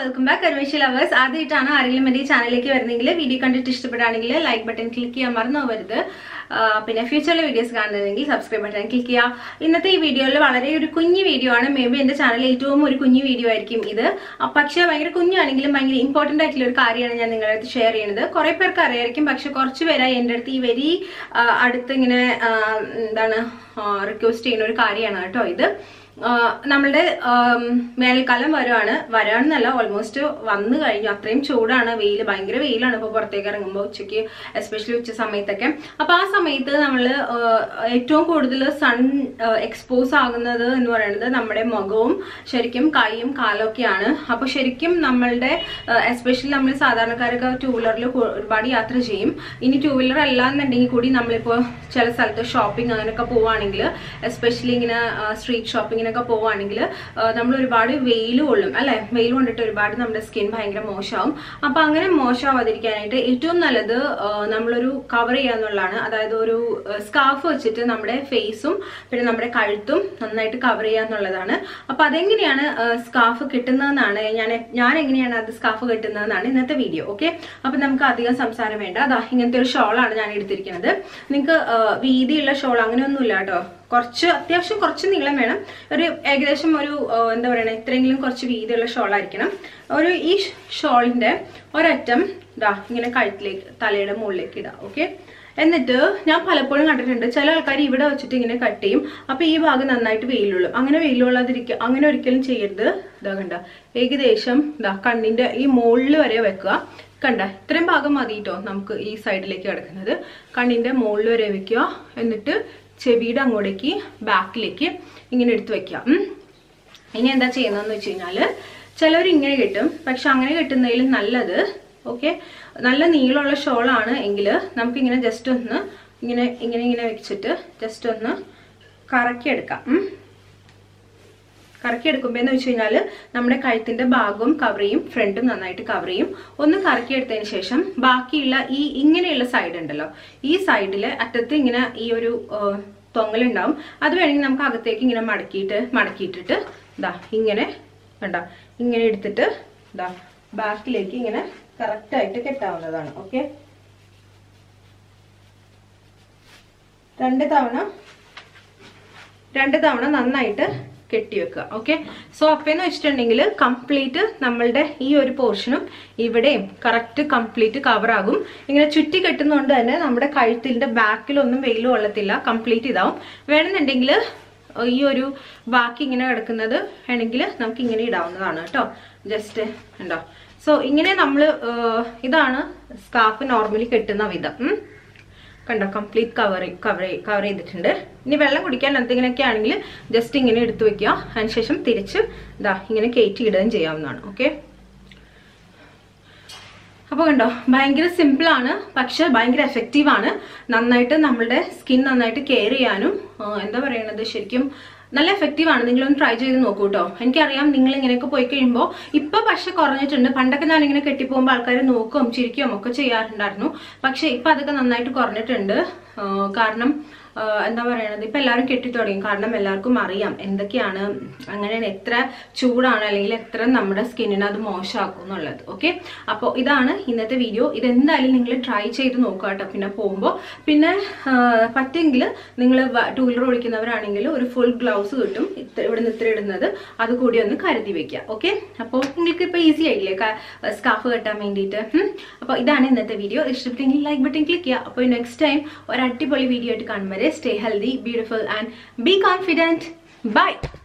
Welcome back കരുവേശി lovers ആദ്യമായിട്ടാണ് ആരെങ്കിലും എൻ്റെ ഈ ചാനലിലേക്ക് വരുന്നെങ്കിൽ വീഡിയോ കണ്ടിട്ട് ഇഷ്ടപ്പെടുകയാണെങ്കിൽ ലൈക്ക് ബട്ടൺ ക്ലിക്ക് ചെയ്യാൻ മറന്നു പോകരുത് ആ, പിന്നെ ഫ്യൂച്ചറിലെ വീഡിയോസ് കാണുന്നുണ്ടെങ്കിൽ സബ്സ്ക്രൈബ് ബട്ടൺ ക്ലിക്ക് ചെയ്യുക ഇന്നത്തെ ഈ വീഡിയോയിൽ വളരെ ഒരു കുഞ്ഞു വീഡിയോ ആണ് മേ ബി എൻ്റെ ചാനലിൽ ഏറ്റവും ഒരു കുഞ്ഞു വീഡിയോ ആയിരിക്കും ഇത് ആ, പക്ഷേ ഭയങ്കര കുഞ്ഞാണെങ്കിലും ഭയങ്കര ഇമ്പോർട്ടൻ്റ് ആയിട്ടുള്ള ഒരു കാര്യമാണ് ഞാൻ നിങ്ങളുടെ അടുത്ത് ഷെയർ ചെയ്യുന്നത് കുറേ പേർക്ക് അറിയായിരിക്കും പക്ഷെ കുറച്ച് പേരായി എൻ്റെ അടുത്ത് ഈ വെരി അടുത്ത് ഇങ്ങനെ ആ, എന്താണ് റിക്വസ്റ്റ് ചെയ്യുന്ന ഒരു കാര്യമാണ് കേട്ടോ ഇത് ആഹ് നമ്മളുടെ ആം, വേനൽക്കാലം വരുവാണ് വരാണെന്നല്ല ഓൾമോസ്റ്റ് വന്നു കഴിഞ്ഞു അത്രയും ചൂടാണ് വെയിൽ ഭയങ്കര വെയിലാണ് ഇപ്പോൾ പുറത്തേക്ക് ഇറങ്ങുമ്പോൾ ഉച്ചയ്ക്ക് എസ്പെഷ്യലി ഉച്ച സമയത്തൊക്കെ അപ്പോൾ ആ സമയത്ത് നമ്മൾ ഏറ്റവും കൂടുതൽ സൺ എക്സ്പോസ് ആകുന്നത് എന്ന് പറയുന്നത് നമ്മുടെ മുഖവും ശരിക്കും കൈയും കാലൊക്കെയാണ് അപ്പോൾ ശരിക്കും നമ്മളുടെ എസ്പെഷ്യലി നമ്മൾ സാധാരണക്കാരൊക്കെ ടൂ വീലറിൽ ഒരുപാട് യാത്ര ചെയ്യും ഇനി ടൂ വീലർ അല്ല എന്നുണ്ടെങ്കിൽ കൂടി നമ്മളിപ്പോൾ ചില സ്ഥലത്ത് ഷോപ്പിംഗ് അങ്ങനെയൊക്കെ പോവുകയാണെങ്കിൽ എസ്പെഷ്യലി ഇങ്ങനെ സ്ട്രീറ്റ് ഷോപ്പിങ്ങിനൊക്കെ പോവുകയാണെങ്കിൽ നമ്മൾ ഒരുപാട് വെയിൽ കൊള്ളും അല്ലെ വെയിൽ കൊണ്ടിട്ട് ഒരുപാട് നമ്മുടെ സ്കിൻ ഭയങ്കര മോശമാവും അപ്പൊ അങ്ങനെ മോശമാവാതിരിക്കാനായിട്ട് ഏറ്റവും നല്ലത് ആ, നമ്മളൊരു കവർ ചെയ്യാന്നുള്ളതാണ് അതായത് ഒരു സ്കാർഫ് വെച്ചിട്ട് നമ്മുടെ ഫേസും പിന്നെ നമ്മുടെ കഴുത്തും നന്നായിട്ട് കവർ ചെയ്യാന്നുള്ളതാണ് അപ്പൊ അതെങ്ങനെയാണ് സ്കാർഫ് കിട്ടുന്നതെന്നാണ് ഞാൻ ഞാൻ എങ്ങനെയാണ് അത് സ്കാർഫ് കിട്ടുന്നതെന്നാണ് ഇന്നത്തെ വീഡിയോ ഓക്കെ അപ്പൊ നമുക്ക് അധികം സംസാരം വേണ്ട അതാ ഇങ്ങനത്തെ ഒരു ഷോളാണ് ഞാൻ എടുത്തിരിക്കുന്നത് നിങ്ങൾക്ക് വീതിയുള്ള ഷോൾ അങ്ങനെയൊന്നുമില്ല കേട്ടോ കുറച്ച് അത്യാവശ്യം കുറച്ച് നീളം വേണം ഒരു ഏകദേശം ഒരു ആ, എന്താ പറയണേ ഇത്രയെങ്കിലും കുറച്ച് വീതിയുള്ള ഷോൾ ആയിരിക്കണം ഒരു ഈ ഷോളിന്റെ ഒരറ്റം ഇതാ ഇങ്ങനെ കഴുത്തിലേക്ക് തലയുടെ മുകളിലേക്ക് ഇടാം ഓക്കെ എന്നിട്ട് ഞാൻ പലപ്പോഴും കണ്ടിട്ടുണ്ട് ചില ആൾക്കാർ ഇവിടെ വെച്ചിട്ട് ഇങ്ങനെ കട്ട് ചെയ്യും അപ്പൊ ഈ ഭാഗം നന്നായിട്ട് വെയിലുള്ളൂ അങ്ങനെ വെയിലുള്ളതിരിക്കുക അങ്ങനെ ഒരിക്കലും ചെയ്യരുത് ഇതാ കണ്ട ഏകദേശം ഇതാ കണ്ണിന്റെ ഈ മുകളിൽ വരെ വെക്കുക കണ്ട ഇത്രയും ഭാഗം മതി കേട്ടോ നമുക്ക് ഈ സൈഡിലേക്ക് കിടക്കുന്നത് കണ്ണിന്റെ മുകളിൽ വരെ വെക്കുക എന്നിട്ട് ചെവിയുടെ അങ്ങോട്ടേക്ക് ബാക്കിലേക്ക് ഇങ്ങനെ എടുത്ത് വെക്കുക ഉം. ഇനി എന്താ ചെയ്യുന്നതെന്ന് വെച്ച് കഴിഞ്ഞാല് ചിലവർ ഇങ്ങനെ കിട്ടും പക്ഷെ അങ്ങനെ കിട്ടുന്നതിൽ നല്ലത് ഓക്കെ നല്ല നീളമുള്ള ഷോളാണ് എങ്കിൽ നമുക്ക് ഇങ്ങനെ ജസ്റ്റ് ഒന്ന് ഇങ്ങനെ ഇങ്ങനെ ഇങ്ങനെ വെച്ചിട്ട് ജസ്റ്റ് ഒന്ന് കറക്കി എടുക്കാം ഉം. കറക്കി എടുക്കുമ്പോൾ എന്ന് വെച്ച് കഴിഞ്ഞാൽ നമ്മുടെ കഴുത്തിന്റെ ഭാഗവും കവർ ചെയ്യും ഫ്രണ്ടും നന്നായിട്ട് കവർ ചെയ്യും ഒന്ന് കറക്കി എടുത്തതിന് ശേഷം ബാക്കിയുള്ള ഈ ഇങ്ങനെയുള്ള സൈഡ് ഉണ്ടല്ലോ ഈ സൈഡില് അറ്റത്ത് ഇങ്ങനെ ഈ ഒരു തൊങ്ങലുണ്ടാവും അത് വേണമെങ്കിൽ നമുക്ക് അകത്തേക്ക് ഇങ്ങനെ മടക്കിയിട്ട് മടക്കിയിട്ടിട്ട് ഇതാ ഇങ്ങനെ കണ്ട ഇങ്ങനെ എടുത്തിട്ട് ഇതാ ബാക്കിലേക്ക് ഇങ്ങനെ കറക്റ്റ് ആയിട്ട് കെട്ടാവുന്നതാണ് ഓക്കെ രണ്ട് തവണ രണ്ട് തവണ നന്നായിട്ട് കെട്ടി വെക്കുക ഓക്കെ സോ അപ്പേന്ന് വെച്ചിട്ടുണ്ടെങ്കിൽ കംപ്ലീറ്റ് നമ്മളുടെ ഈ ഒരു പോർഷനും ഇവിടെയും കറക്റ്റ് കംപ്ലീറ്റ് കവർ ആകും ഇങ്ങനെ ചുറ്റി കെട്ടുന്നതുകൊണ്ട് തന്നെ നമ്മുടെ കഴുത്തിന്റെ ബാക്കിലൊന്നും വെയിൽ കൊള്ളത്തില്ല കംപ്ലീറ്റ് ഇതാവും വേണമെന്നുണ്ടെങ്കിൽ ഈ ഒരു ബാക്കി ഇങ്ങനെ കിടക്കുന്നത് വേണമെങ്കിൽ നമുക്ക് ഇങ്ങനെ ഇടാവുന്നതാണ് കേട്ടോ ജസ്റ്റ് ഉണ്ടോ സോ ഇങ്ങനെ നമ്മൾ ഇതാണ് സ്കാർഫ് നോർമലി കെട്ടുന്ന വിധം ഉം. കണ്ടോ കംപ്ലീറ്റ് കവർ കവർ കവർ ചെയ്തിട്ടുണ്ട് ഇനി വെള്ളം കുടിക്കാൻ എന്തെങ്കിലുമൊക്കെ ആണെങ്കിൽ ജസ്റ്റ് ഇങ്ങനെ എടുത്തു വെക്കുക അതിനുശേഷം തിരിച്ച് ഇതാ ഇങ്ങനെ കയറ്റി ഇടുകയും ചെയ്യാവുന്നതാണ് ഓക്കെ അപ്പോൾ കണ്ടോ ഭയങ്കര സിമ്പിൾ ആണ് പക്ഷെ ഭയങ്കര എഫക്റ്റീവ് ആണ് നന്നായിട്ട് നമ്മളുടെ സ്കിൻ നന്നായിട്ട് കെയർ ചെയ്യാനും ആ, എന്താ പറയണത് ശരിക്കും നല്ല എഫക്റ്റീവ് ആണ് നിങ്ങളൊന്ന് ട്രൈ ചെയ്ത് നോക്കൂ കേട്ടോ എനിക്കറിയാം നിങ്ങൾ ഇങ്ങനെയൊക്കെ പോയി കഴിയുമ്പോൾ ഇപ്പൊ പക്ഷെ കുറഞ്ഞിട്ടുണ്ട് പണ്ടൊക്കെ ഞാൻ ഇങ്ങനെ കെട്ടിപ്പോകുമ്പോൾ ആൾക്കാർ നോക്കുകയും ചിരിക്കുകയും ഒക്കെ ചെയ്യാറുണ്ടായിരുന്നു പക്ഷെ ഇപ്പൊ അതൊക്കെ നന്നായിട്ട് കുറഞ്ഞിട്ടുണ്ട് ആ, കാരണം ആ, എന്താ പറയണത് ഇപ്പൊ എല്ലാവരും കെട്ടി തുടങ്ങി കാരണം എല്ലാവർക്കും അറിയാം എന്തൊക്കെയാണ് അങ്ങനെ എത്ര ചൂടാണ് അല്ലെങ്കിൽ എത്ര നമ്മുടെ സ്കിന്നിനെ അത് മോശമാക്കും എന്നുള്ളത് ഓക്കെ അപ്പോൾ ഇതാണ് ഇന്നത്തെ വീഡിയോ ഇതെന്തായാലും നിങ്ങൾ ട്രൈ ചെയ്ത് നോക്കുക കേട്ടോ പിന്നെ പോകുമ്പോൾ പിന്നെ ആ, പറ്റുമെങ്കിൽ നിങ്ങൾ ടൂ വീലർ ഓടിക്കുന്നവരാണെങ്കിൽ ഒരു ഫുൾ ഗ്ലൗസ് കിട്ടും ഇത്ര ഇവിടെ നിന്ന് ഇത്ര ഇടുന്നത് അത് കൂടി ഒന്ന് കരുതി വെക്കുക ഓക്കെ അപ്പോൾ നിങ്ങൾക്ക് ഇപ്പോൾ ഈസി ആയില്ലേ സ്കാഫ് കെട്ടാൻ വേണ്ടിയിട്ട് അപ്പോൾ ഇതാണ് ഇന്നത്തെ വീഡിയോ ഇഷ്ടപ്പെട്ടെങ്കിൽ ലൈക്ക് ബട്ടൺ ക്ലിക്ക് ചെയ്യുക അപ്പോൾ നെക്സ്റ്റ് ടൈം ഒരു അടിപൊളി വീഡിയോ ആയിട്ട് കാണും വരെ stay healthy beautiful and be confident by